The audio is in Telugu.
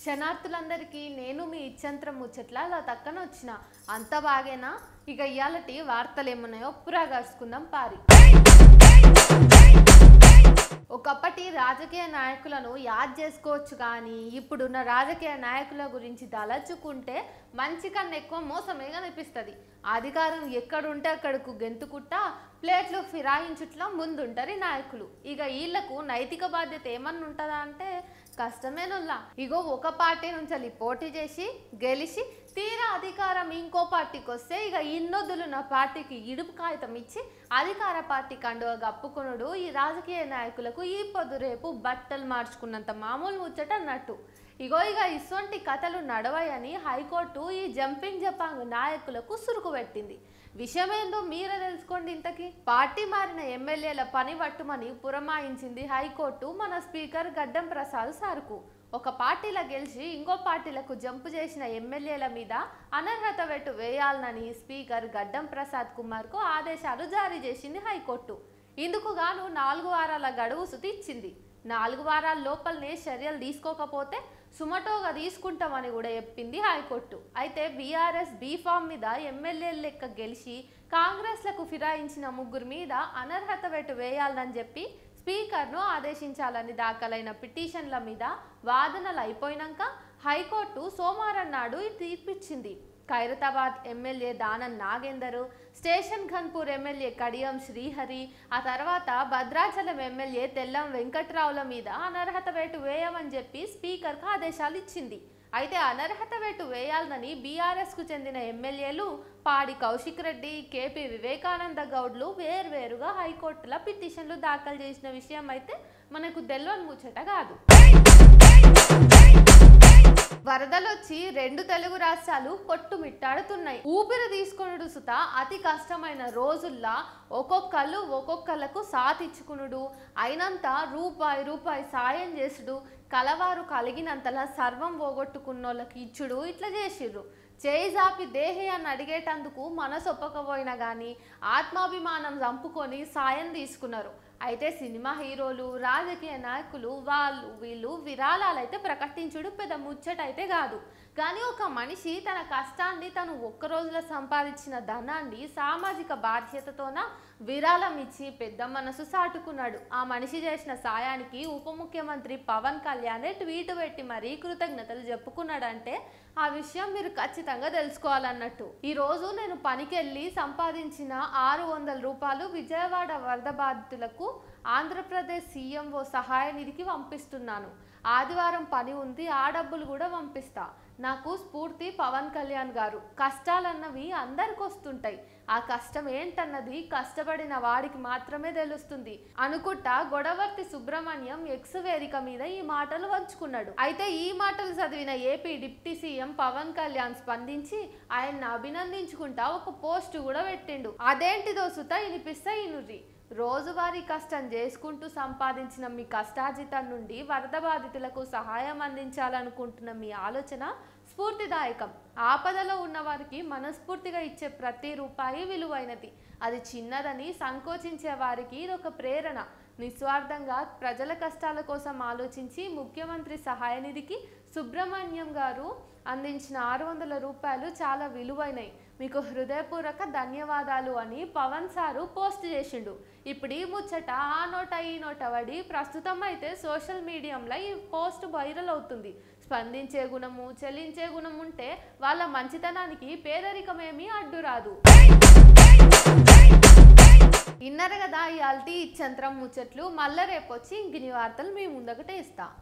క్షణార్థులందరికీ నేను మీ ఇచ్చంత్రం ముచ్చట్ల అలా తక్కన వచ్చిన అంత బాగేనా ఇక ఇయాలటి వార్తలు ఏమున్నాయో పురాగాసుకుందాం పారి ఒకప్పటి రాజకీయ నాయకులను యాద్ చేసుకోవచ్చు కానీ ఇప్పుడున్న రాజకీయ నాయకుల గురించి తలచుకుంటే మంచి కన్నా ఎక్కువ మోసమే కనిపిస్తుంది అధికారం ఎక్కడుంటే అక్కడకు గెంతుకుంటా ప్లేట్లు ఫిరాయించుట్లా ముందుంటారు ఈ నాయకులు ఇక వీళ్లకు నైతిక బాధ్యత ఏమన్నా ఉంటుందా అంటే కష్టమేనుల్లా ఇగో ఒక పార్టీ నుంచి వెళ్ళి పోటీ చేసి గెలిచి తీరా అధికారం ఇంకో పార్టీకి వస్తే ఇక ఇన్నొద్దులు నా పార్టీకి ఇడుపు కాగితం ఇచ్చి అధికార పార్టీ కండువ గప్పుకునుడు ఈ రాజకీయ నాయకులకు ఈ పొద్దు రేపు బట్టలు మార్చుకున్నంత మామూలు ముచ్చట అన్నట్టు ఇగో ఇక ఇటువంటి కథలు నడవయని హైకోర్టు ఈ జంపింగ్ జపాంగ్ నాయకులకు సురుకు పెట్టింది విషయం ఏందో మీరే తెలుసుకోండి ఇంతకీ పార్టీ మారిన ఎమ్మెల్యేల పని పట్టుమని పురమాయించింది హైకోర్టు మన స్పీకర్ గడ్డం ప్రసాద్ సార్కు ఒక పార్టీలో గెలిచి ఇంకో పార్టీలకు జంపు చేసిన ఎమ్మెల్యేల మీద అనర్హత వెట్టు వేయాలనని స్పీకర్ గడ్డం ప్రసాద్ కుమార్కు ఆదేశాలు జారీ చేసింది హైకోర్టు ఇందుకు గాను నాలుగు వారాల గడువు సుతి ఇచ్చింది నాలుగు వారాల లోపలనే చర్యలు తీసుకోకపోతే సుమటోగా తీసుకుంటామని కూడా చెప్పింది హైకోర్టు అయితే బీఆర్ఎస్ బీఫామ్ మీద ఎమ్మెల్యే లెక్క గెలిచి కాంగ్రెస్లకు ఫిరాయించిన ముగ్గురు మీద అనర్హత వెటు వేయాలని చెప్పి స్పీకర్ను ఆదేశించాలని దాఖలైన పిటిషన్ల మీద వాదనలు అయిపోయినాక హైకోర్టు సోమవారం నాడు ఈ తీర్పిచ్చింది Khairatabad MLA Danam Nagender station Ghanpur MLA Kadiyam Srihari ఆ తర్వాత భద్రాచలం ఎమ్మెల్యే తెల్లం వెంకట్రావుల మీద అనర్హత వేటు వేయమని చెప్పి స్పీకర్కు ఆదేశాలు ఇచ్చింది అయితే అనర్హత వేటు వేయాలని బీఆర్ఎస్కు చెందిన ఎమ్మెల్యేలు పాడి కౌశిక్ రెడ్డి కేపీ వివేకానంద గౌడ్లు వేర్వేరుగా హైకోర్టులో పిటిషన్లు దాఖలు చేసిన విషయం అయితే మనకు తెల్వని ముచ్చట కాదు వరదలొచ్చి రెండు తెలుగు రాష్ట్రాలు కొట్టుమిట్టాడుతున్నాయి ఊపిరి తీసుకునుడు సుత అతి కష్టమైన రోజుల్లా ఒక్కొక్కళ్ళు ఒక్కొక్కళ్ళకు సాతిచ్చుకునుడు అయినంత రూపాయి రూపాయి సాయం చేసుడు కలవారు కలిగినంతలా సర్వం పోగొట్టుకున్నోళ్ళకి ఇచ్చుడు ఇట్లా చేసిర్రు చేయి జాపి దేహి అని అడిగేటందుకు మనసు ఒప్పకపోయినా కానీ ఆత్మాభిమానం చంపుకొని సాయం తీసుకున్నారు అయితే సినిమా హీరోలు రాజకీయ నాయకులు వాళ్ళు వీళ్ళు విరాళాలు అయితే ప్రకటించుడు పెద్ద ముచ్చట అయితే కాదు కానీ ఒక మనిషి తన కష్టాన్ని తను ఒక్క రోజులో సంపాదించిన ధనాన్ని సామాజిక బాధ్యతతోన విరాళం ఇచ్చి పెద్ద మనసు సాటుకున్నాడు ఆ మనిషి చేసిన సాయానికి ఉప ముఖ్యమంత్రి పవన్ కళ్యాణ్ ట్వీట్ పెట్టి మరీ కృతజ్ఞతలు చెప్పుకున్నాడంటే ఆ విషయం మీరు ఖచ్చితంగా తెలుసుకోవాలన్నట్టు ఈ రోజు నేను పనికెళ్ళి సంపాదించిన ఆరు వందల రూపాయలు విజయవాడ వరద బాధితులకు ఆంధ్రప్రదేశ్ సీఎంఓ సహాయ నిధికి పంపిస్తున్నాను ఆదివారం పని ఉంది ఆ డబ్బులు కూడా పంపిస్తా నాకు స్ఫూర్తి పవన్ కళ్యాణ్ గారు కష్టాలన్నవి అందరికి వస్తుంటాయి ఆ కష్టం ఏంటన్నది కష్టపడిన వాడికి మాత్రమే తెలుస్తుంది అనుకుంటా గొడవర్తి సుబ్రహ్మణ్యం ఎక్స్ వేదిక మీద ఈ మాటలు వంచుకున్నాడు అయితే ఈ మాటలు చదివిన AP deputy CM Pavan Kalyan స్పందించి ఆయన్ని అభినందించుకుంటా ఒక పోస్ట్ కూడా పెట్టిండు అదేంటిదో సుత వినిపిస్తా ఇనుర్రి రోజువారీ కష్టం చేసుకుంటూ సంపాదించిన మీ కష్టార్జితం నుండి వరద బాధితులకు సహాయం అందించాలనుకుంటున్న మీ ఆలోచన స్ఫూర్తిదాయకం ఆపదలో ఉన్న వారికి మనస్ఫూర్తిగా ఇచ్చే ప్రతి రూపాయి విలువైనది అది చిన్నదని సంకోచించే వారికి ఇది ఒక ప్రేరణ నిస్వార్థంగా ప్రజల కష్టాల కోసం ఆలోచించి ముఖ్యమంత్రి సహాయ నిధికి సుబ్రహ్మణ్యం గారు అందించిన ఆరు వందల రూపాయలు చాలా విలువైనవి మీకు హృదయపూర్వక ధన్యవాదాలు అని పవన్ సారు పోస్ట్ చేసిండు ఇప్పుడు ఈ ముచ్చట ఆ నోట ఈ నోట పడి ప్రస్తుతం అయితే సోషల్ మీడియంలో ఈ పోస్ట్ వైరల్ అవుతుంది స్పందించే గుణము చెల్లించే గుణం ఉంటే వాళ్ళ మంచితనానికి పేదరికమేమీ అడ్డు రాదు ఇన్నరు కదా ఈ అల్టీ ఇచ్చంత్రం ముచ్చట్లు మళ్ళా రేపు వచ్చి ఇంకిని వార్తలు మీ ముందకటే ఇస్తా